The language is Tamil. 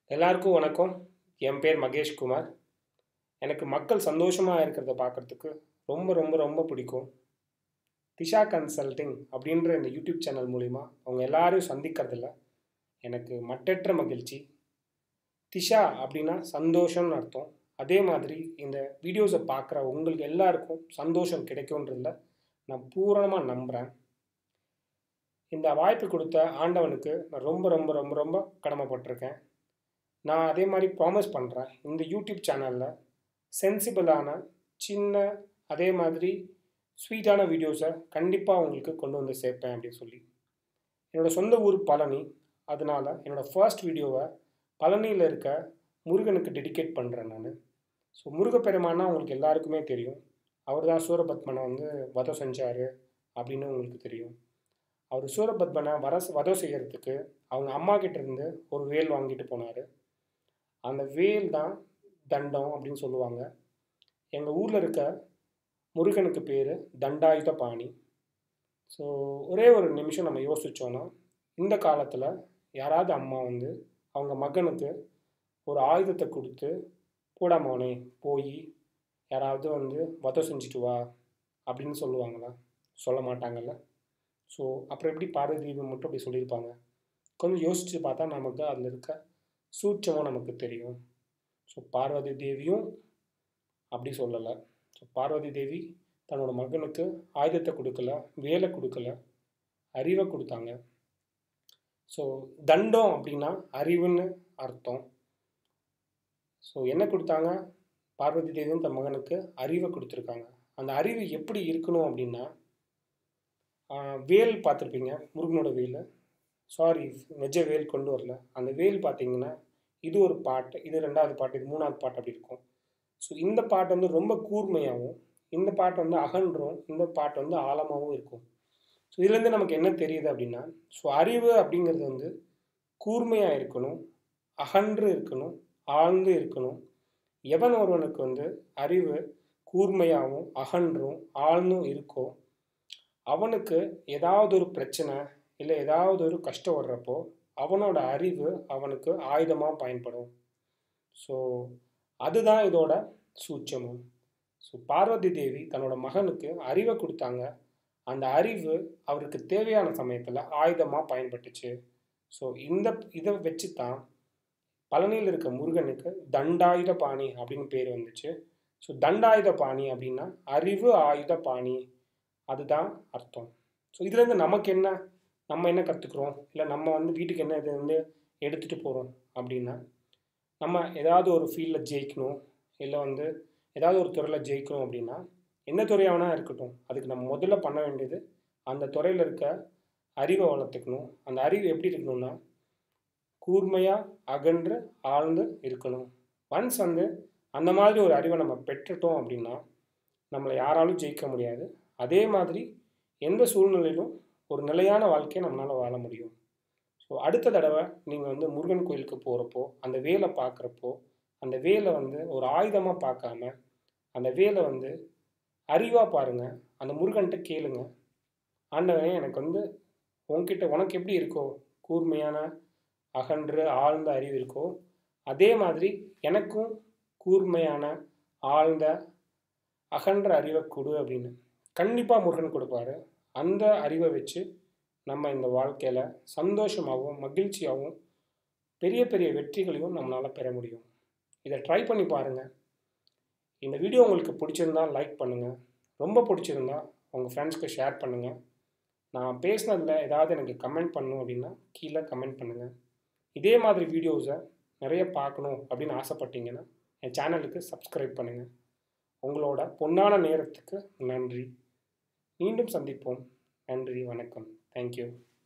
எல்லாருக்கும் வணக்கம் என் பேர் மகேஷ் குமார் எனக்கு மக்கள் சந்தோஷமாக இருக்கிறத பார்க்குறதுக்கு ரொம்ப ரொம்ப ரொம்ப பிடிக்கும் திஷா கன்சல்டிங் அப்படின்ற இந்த யூடியூப் சேனல் மூலிமா அவங்க எல்லாரையும் சந்திக்கிறதுல எனக்கு மட்டற்ற மகிழ்ச்சி திஷா அப்படின்னா சந்தோஷம்னு அர்த்தம் அதே மாதிரி இந்த வீடியோஸை பார்க்குற உங்களுக்கு எல்லாருக்கும் சந்தோஷம் கிடைக்கும்ன்றதில் நான் பூரணமாக நம்புகிறேன் இந்த வாய்ப்பு கொடுத்த ஆண்டவனுக்கு நான் ரொம்ப ரொம்ப ரொம்ப ரொம்ப கடமைப்பட்டிருக்கேன் நான் அதே மாதிரி ப்ராமிஸ் பண்ணுறேன் இந்த யூடியூப் சேனலில் சென்சிபிளான சின்ன அதே மாதிரி ஸ்வீட்டான வீடியோஸை கண்டிப்பாக உங்களுக்கு கொண்டு வந்து சேர்ப்பேன் அப்படின்னு சொல்லி என்னோடய சொந்த ஊர் பழனி அதனால் என்னோடய ஃபர்ஸ்ட் வீடியோவை பழனியில் இருக்க முருகனுக்கு டெடிகேட் பண்ணுறேன் நான் ஸோ முருகப்பெருமானா உங்களுக்கு எல்லாருக்குமே தெரியும் அவர் தான் சூரபத்மனை வந்து வதம் செஞ்சார் அப்படின்னு உங்களுக்கு தெரியும் அவர் சூரபத்மனை வர வதம் செய்கிறதுக்கு அவங்க அம்மா கிட்டேருந்து ஒரு வேல் வாங்கிட்டு போனார் அந்த வேல் தான் தண்டம் அப்படின்னு சொல்லுவாங்க எங்கள் ஊரில் இருக்க முருகனுக்கு பேர் தண்டாயுத பாணி ஸோ ஒரே ஒரு நிமிஷம் நம்ம யோசித்தோன்னா இந்த காலத்தில் யாராவது அம்மா வந்து அவங்க மகனுக்கு ஒரு ஆயுதத்தை கொடுத்து போடா மோனே போய் யாராவது வந்து வதம் செஞ்சுட்டு வா அப்படின்னு சொல்லுவாங்களா சொல்ல மாட்டாங்கல்ல ஸோ அப்புறம் எப்படி பார்வதி தேவி மட்டும் அப்படி சொல்லியிருப்பாங்க கொஞ்சம் யோசித்து பார்த்தா நமக்கு அதில் இருக்க சூட்சமும் நமக்கு தெரியும் ஸோ பார்வதி தேவியும் அப்படி சொல்லலை ஸோ பார்வதி தேவி தன்னோட மகனுக்கு ஆயுதத்தை கொடுக்கல வேலை கொடுக்கல அறிவை கொடுத்தாங்க ஸோ தண்டம் அப்படின்னா அறிவுன்னு அர்த்தம் ஸோ என்ன கொடுத்தாங்க பார்வதி தேவியும் தன் மகனுக்கு அறிவை கொடுத்துருக்காங்க அந்த அறிவு எப்படி இருக்கணும் அப்படின்னா வேல் பார்த்துருப்பீங்க முருகனோட வேல் சாரி நிஜ வேல் கொண்டு வரல அந்த வேல் பார்த்தீங்கன்னா இது ஒரு பாட்டு இது ரெண்டாவது பாட்டு இது மூணாவது பாட்டு அப்படி இருக்கும் ஸோ இந்த பாட்டு வந்து ரொம்ப கூர்மையாகவும் இந்த பாட்டு வந்து அகன்றும் இந்த பாட்டு வந்து ஆழமாகவும் இருக்கும் ஸோ இதுலேருந்து நமக்கு என்ன தெரியுது அப்படின்னா ஸோ அறிவு அப்படிங்கிறது வந்து கூர்மையாக இருக்கணும் அகன்று இருக்கணும் ஆழ்ந்து இருக்கணும் எவன் ஒருவனுக்கு வந்து அறிவு கூர்மையாகவும் அகன்றும் ஆழ்ந்தும் இருக்கோ அவனுக்கு ஏதாவது ஒரு பிரச்சனை இல்லை ஏதாவது ஒரு கஷ்டம் வர்றப்போ அவனோட அறிவு அவனுக்கு ஆயுதமாக பயன்படும் ஸோ அதுதான் இதோட சூட்சமும் ஸோ பார்வதி தேவி தன்னோட மகனுக்கு அறிவை கொடுத்தாங்க அந்த அறிவு அவருக்கு தேவையான சமயத்தில் ஆயுதமாக பயன்பட்டுச்சு ஸோ இந்த இதை வச்சு தான் பழனியில் இருக்க முருகனுக்கு தண்டாயுத பாணி அப்படின்னு பேர் வந்துச்சு ஸோ தண்டாயுத பாணி அப்படின்னா அறிவு ஆயுத பாணி அதுதான் அர்த்தம் ஸோ இதுலேருந்து நமக்கு என்ன நம்ம என்ன கற்றுக்குறோம் இல்லை நம்ம வந்து வீட்டுக்கு என்ன இது வந்து எடுத்துகிட்டு போகிறோம் அப்படின்னா நம்ம ஏதாவது ஒரு ஃபீல்டில் ஜெயிக்கணும் இல்லை வந்து ஏதாவது ஒரு துறையில் ஜெயிக்கணும் அப்படின்னா எந்த துறையாவனா இருக்கட்டும் அதுக்கு நம்ம முதல்ல பண்ண வேண்டியது அந்த துறையில் இருக்க அறிவை வளர்த்துக்கணும் அந்த அறிவு எப்படி இருக்கணும்னா கூர்மையாக அகன்று ஆழ்ந்து இருக்கணும் ஒன்ஸ் வந்து அந்த மாதிரி ஒரு அறிவை நம்ம பெற்றுட்டோம் அப்படின்னா நம்மளை யாராலும் ஜெயிக்க முடியாது அதே மாதிரி எந்த சூழ்நிலையிலும் ஒரு நிலையான வாழ்க்கையை நம்மளால் வாழ முடியும் ஸோ அடுத்த தடவை நீங்கள் வந்து முருகன் கோயிலுக்கு போகிறப்போ அந்த வேலை பார்க்குறப்போ அந்த வேலை வந்து ஒரு ஆயுதமாக பார்க்காம அந்த வேலை வந்து அறிவாக பாருங்கள் அந்த முருகன்கிட்ட கேளுங்க ஆண்டவனே எனக்கு வந்து உன்கிட்ட உனக்கு எப்படி இருக்கோ கூர்மையான அகன்று ஆழ்ந்த அறிவு இருக்கோ அதே மாதிரி எனக்கும் கூர்மையான ஆழ்ந்த அகன்ற அறிவை கொடு அப்படின்னு கண்டிப்பாக முருகன் கொடுப்பாரு அந்த அறிவை வச்சு நம்ம இந்த வாழ்க்கையில் சந்தோஷமாகவும் மகிழ்ச்சியாகவும் பெரிய பெரிய வெற்றிகளையும் நம்மளால் பெற முடியும் இதை ட்ரை பண்ணி பாருங்கள் இந்த வீடியோ உங்களுக்கு பிடிச்சிருந்தா லைக் பண்ணுங்கள் ரொம்ப பிடிச்சிருந்தா உங்கள் ஃப்ரெண்ட்ஸ்க்கு ஷேர் பண்ணுங்கள் நான் பேசினதில் ஏதாவது எனக்கு கமெண்ட் பண்ணணும் அப்படின்னா கீழே கமெண்ட் பண்ணுங்கள் இதே மாதிரி வீடியோஸை நிறைய பார்க்கணும் அப்படின்னு ஆசைப்பட்டீங்கன்னா என் சேனலுக்கு சப்ஸ்கிரைப் பண்ணுங்கள் உங்களோட பொன்னான நேரத்துக்கு நன்றி மீண்டும் சந்திப்போம் நன்றி வணக்கம் தேங்க்யூ